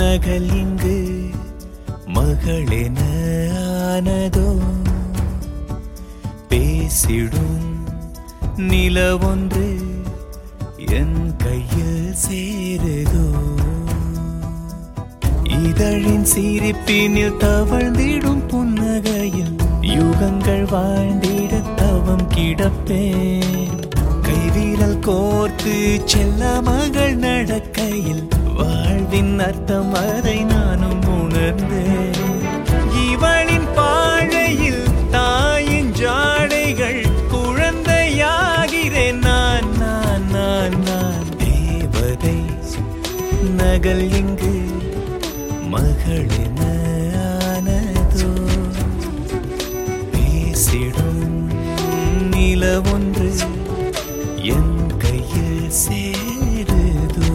நகல் இங்கு மகளென ஆனதோ பேசிடும் நிலவொன்று என் கையில் சேருதோ இதழின் சிரிப்பினில் தவழ்ந்திடும் புன்னகையில் யுகங்கள் வாழ்ந்திட தவம் கிடப்பேன் கைவிரல் கோர்த்து செல்ல மகள் நடக்கையில் வாழ்வின் அர்த்தம் அதை நானும் உணர்ந்தேன் இவளின் பாழையில் தாயின் ஜாடைகள் குழந்தையாகிறேன் நான் நான் நான் நான் தேவதை நகல் இங்கு மகளென ஆனதோ பேசிடும் நிலவொன்று என் கையில் சேருதோ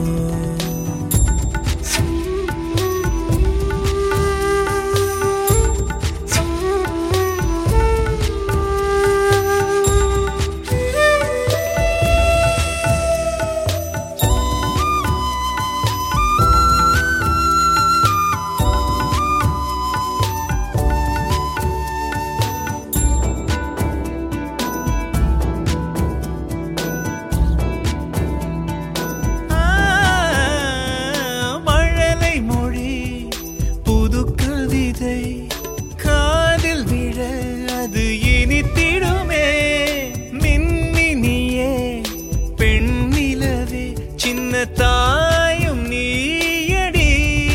மழலை மொழி புது கவிதை காதில் விழ அது இனித்திடுமே மின்னினியே பெண்ணிலவே சின்ன தாயும் நீயடி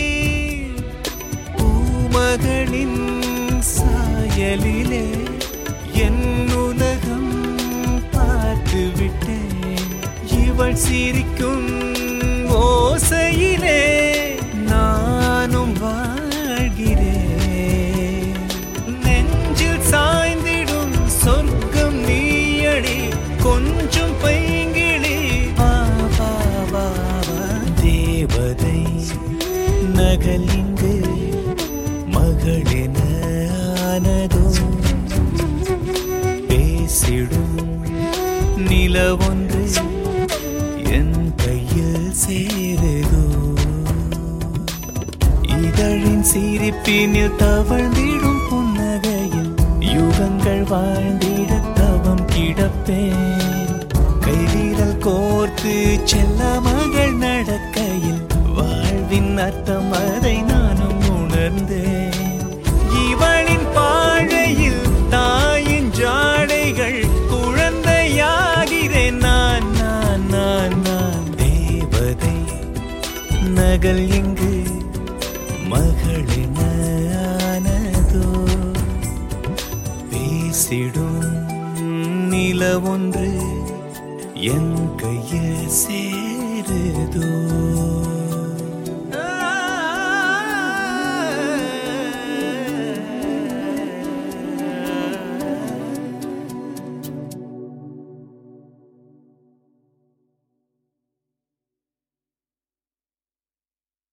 பூமகளின் சாயலிலே என் உலகம் பார்த்து விட்டேன் இவள் சிரிக்கும் ஓசையிலே நானும் வாழ்கிறேன் நெஞ்சில் சாய்ந்திடும் சொர்க்கம் நீயடி கொஞ்சம் பைங்கிளி வா வா வா வா தேவதை நகல் இங்கு மகளென ஆனதோ பேசிடும் நிலவொன்று என் கையில் சேருதோ இதழின் சிரிப்பினில் தவழ்ந்திடும் புன்னகையில் யுகங்கள் வாழ்ந்திட தவம் கிடப்பேன் கைவிரல் கோர்த்து செல்ல மகள் நடக்கையில் வாழ்வின் அர்த்தம் அதை நானும் உணர்ந்தேன் இவளின் பாழையில் தாயின் ஜாடைகள் குழந்தையாகிறேன் நான் நான் நான் நான் தேவதை நகல் இங்கு மகளின ஆனதோ பேசிடும் நிலவொன்று என் கையில் சேருதோ